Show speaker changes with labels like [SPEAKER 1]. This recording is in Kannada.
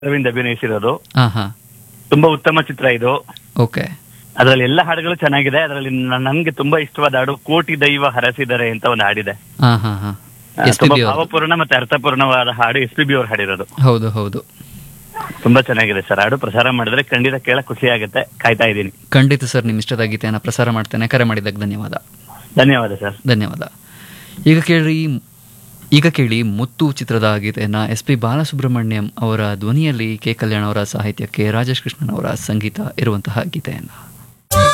[SPEAKER 1] ಅರವಿಂದ್ ಅಭಿನಯಿಸಿರೋದು
[SPEAKER 2] ಹಾ ಹಾ
[SPEAKER 1] ತುಂಬಾ ಉತ್ತಮ ಚಿತ್ರ ಇದು
[SPEAKER 2] ಓಕೆ
[SPEAKER 1] ಅದರಲ್ಲಿ ಎಲ್ಲ ಹಾಡುಗಳು ಚೆನ್ನಾಗಿದೆ ಅದರಲ್ಲಿ ನನ್ಗೆ ತುಂಬಾ ಇಷ್ಟವಾದ ಹಾಡು ಕೋಟಿ ದೈವ ಹರಸಿದರೆ ಅಂತ ಒಂದು ಹಾಡಿದೆ
[SPEAKER 2] ಹಾ ಹಾ ಹಾ
[SPEAKER 1] ಆ,
[SPEAKER 2] ಎಸ್ ಪಿ
[SPEAKER 1] ತುಂಬಾ
[SPEAKER 2] ಬಿ ಅವರು
[SPEAKER 1] ಭಾವಪೂರ್ಣ ಮತ್ತೆ ಅರ್ಥಪೂರ್ಣವಾದ ಹಾಡು ಎಸ್ ಪಿ ಬಿ ಅವ್ರು ಹಾಡಿರೋದು
[SPEAKER 2] ಹೌದು ಹೌದು
[SPEAKER 1] ತುಂಬಾ ಚೆನ್ನಾಗಿದೆ ಸರ್ ಹಾಡು ಪ್ರಸಾರ ಮಾಡಿದ್ರೆ ಖಂಡಿತ ಕೇಳಕ್ ಖುಷಿ ಆಗುತ್ತೆ ಕಾಯ್ತಾ ಇದ್ದೀನಿ
[SPEAKER 2] ಖಂಡಿತ ಸರ್ ನಿಮ್ಮ ಇಷ್ಟದ ಗೀತೆಯನ್ನು ಪ್ರಸಾರ ಮಾಡ್ತೇನೆ ಕರೆ ಮಾಡಿದ್ದಕ್ಕೆ ಧನ್ಯವಾದ
[SPEAKER 1] ಧನ್ಯವಾದ ಸರ್
[SPEAKER 2] ಧನ್ಯವಾದ ಈಗ ಕೇಳಿ ಈಗ ಕೇಳಿ ಮುತ್ತು ಚಿತ್ರದ ಗೀತೆಯನ್ನು ಎಸ್ ಪಿ ಬಾಲಸುಬ್ರಹ್ಮಣ್ಯಂ ಅವರ ಧ್ವನಿಯಲ್ಲಿ ಕೆ ಕಲ್ಯಾಣ್ ಅವರ ಸಾಹಿತ್ಯಕ್ಕೆ ರಾಜೇಶ್ ಕೃಷ್ಣನ್ ಅವರ ಸಂಗೀತ ಇರುವಂತಹ ಗೀತೆಯನ್ನು